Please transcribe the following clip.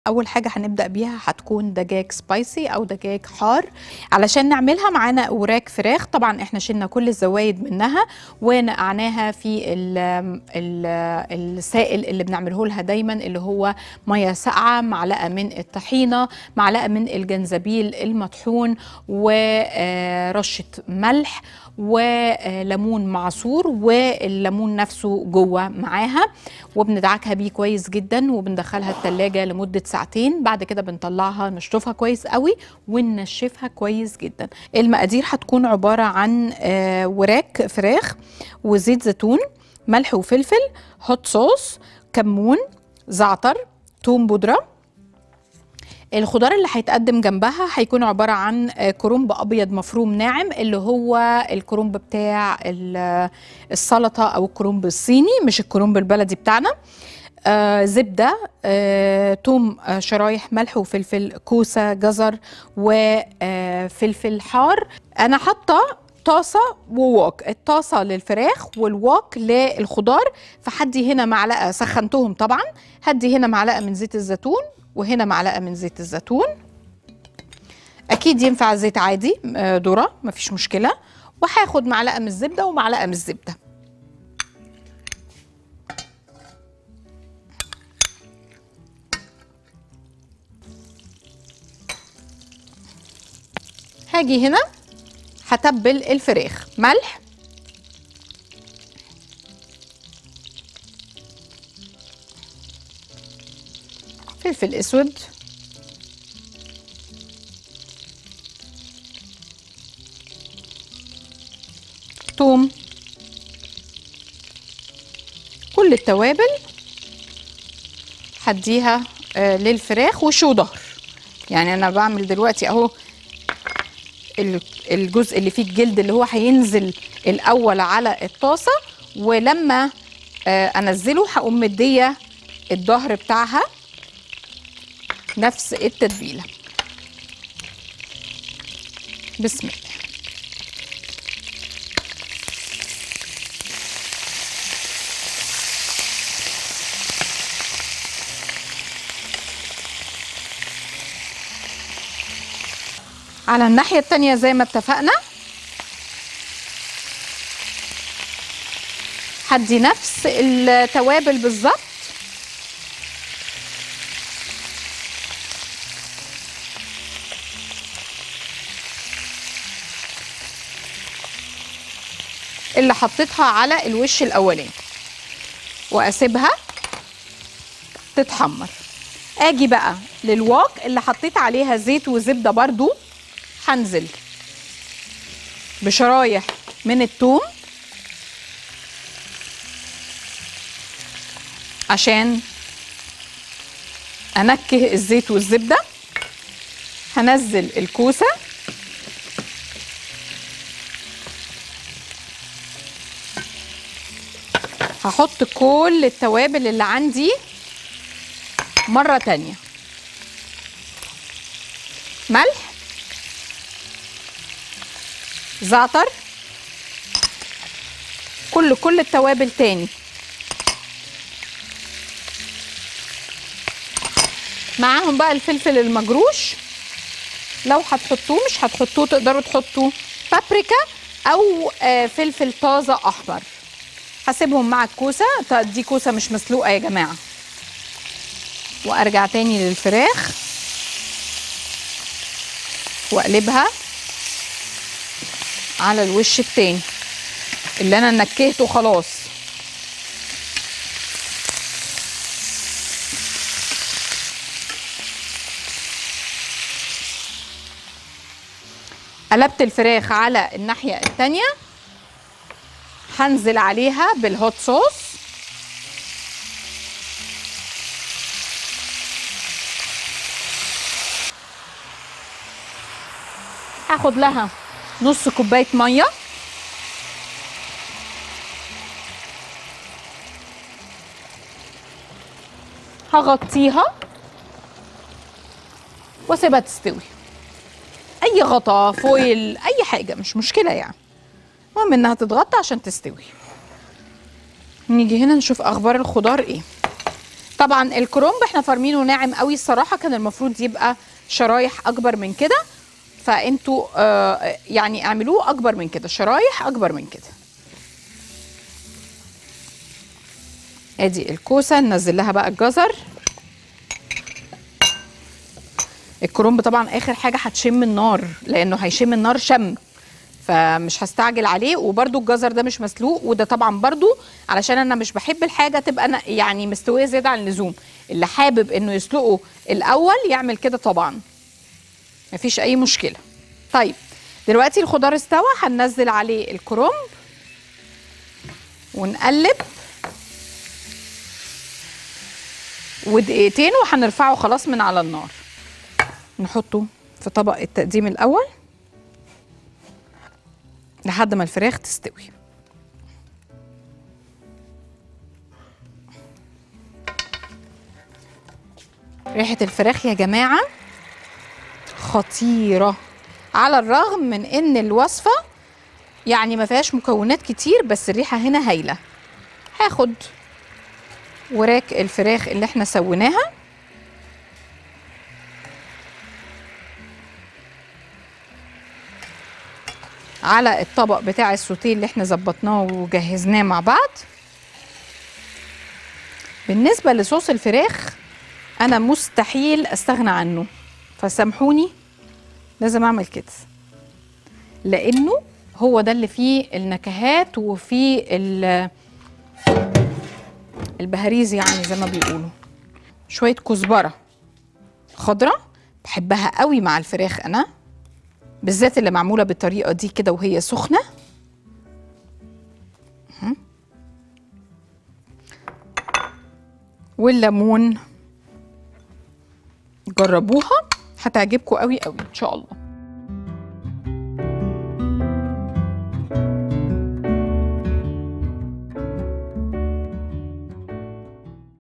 اول حاجه هنبدا بيها هتكون دجاج سبايسي او دجاج حار علشان نعملها معانا اوراق فراخ طبعا احنا شلنا كل الزوايد منها ونقعناها في ال ال السائل اللي بنعمله لها دايما اللي هو ميه ساقعه معلقه من الطحينه معلقه من الجنزبيل المطحون ورشه ملح وليمون معصور والليمون نفسه جوه معاها وبندعكها بيه كويس جدا وبندخلها التلاجة لمدة ساعتين بعد كده بنطلعها نشطفها كويس قوي وننشفها كويس جدا المقادير هتكون عبارة عن آه، وراك فراخ وزيت زيتون ملح وفلفل هوت صوص كمون زعتر توم بودره الخضار اللي هيتقدم جنبها هيكون عبارة عن آه، كرنب أبيض مفروم ناعم اللي هو الكرنب بتاع ال- السلطة أو الكرنب الصيني مش الكرنب البلدي بتاعنا آه زبدة آه توم آه شرايح ملح وفلفل كوسة جزر وفلفل حار أنا حاطة طاسة وواك الطاسة للفراخ والواك للخضار فحدي هنا معلقة سخنتهم طبعا هدي هنا معلقة من زيت الزيتون وهنا معلقة من زيت الزيتون أكيد ينفع زيت عادي آه، ذرة مفيش مشكلة وهاخد معلقة من الزبدة ومعلقة من الزبدة هاجي هنا هتبل الفراخ ملح فلفل اسود توم كل التوابل هديها آه، للفراخ وشو ظهر يعني انا بعمل دلوقتي اهو ال- الجزء اللي فيه الجلد اللي هو هينزل الاول على الطاسه ولما آه، انزله هقوم مديه الظهر بتاعها نفس التتبيله بسم الله على الناحية التانية زي ما اتفقنا هدي نفس التوابل بالظبط اللي حطيتها على الوش الاولاني واسيبها تتحمر اجي بقى للواك اللي حطيت عليها زيت وزبده برضو هنزل بشرايح من الثوم عشان انكه الزيت والزبده هنزل الكوسه هحط كل التوابل اللي عندي مرة تانية ملح زعتر كل كل التوابل تاني معاهم بقى الفلفل المجروش لو هتحطوه مش هتحطوه تقدروا تحطوا بابريكا او آه، فلفل طازه احمر هسيبهم مع الكوسه ط- دي كوسه مش مسلوقه يا جماعه وارجع تاني للفراخ واقلبها على الوش التاني اللي انا نكهته خلاص قلبت الفراخ على الناحية التانية هنزل عليها بالهوت صوص هاخد لها نص كوباية مية هغطيها واسيبها تستوي اي غطا فويل اي حاجه مش مشكله يعني المهم انها تتغطى عشان تستوي نيجي هنا نشوف اخبار الخضار ايه طبعا الكرومب احنا فارمينه ناعم قوي الصراحه كان المفروض يبقى شرايح اكبر من كده فانتوا آه يعني اعملوه اكبر من كده شرايح اكبر من كده ادي الكوسه ننزل لها بقى الجزر الكرنب طبعا اخر حاجه هتشم النار لانه هيشم النار شم فمش هستعجل عليه وبرده الجزر ده مش مسلوق وده طبعا برده علشان انا مش بحب الحاجه تبقى أنا يعني مستويه زياده عن اللزوم اللي حابب انه يسلقه الاول يعمل كده طبعا مفيش اي مشكله طيب دلوقتي الخضار استوى هننزل عليه الكرنب ونقلب ودقيقتين وهنرفعه خلاص من على النار نحطه في طبق التقديم الاول لحد ما الفراخ تستوي ريحة الفراخ يا جماعة خطيرة على الرغم من ان الوصفة يعني ما فيهاش مكونات كتير بس الريحة هنا هايلة هاخد وراك الفراخ اللي احنا سويناها على الطبق بتاع السوتيه اللي احنا ظبطناه وجهزناه مع بعض بالنسبة لصوص الفراخ أنا مستحيل أستغنى عنه فسامحوني لازم أعمل كده لأنه هو ده اللي فيه النكهات وفيه ال- البهاريز يعني زي ما بيقولوا شوية كزبرة خضرة بحبها قوي مع الفراخ أنا بالذات اللي معموله بالطريقه دي كده وهي سخنه مهم. والليمون جربوها هتعجبكم قوي قوي ان شاء الله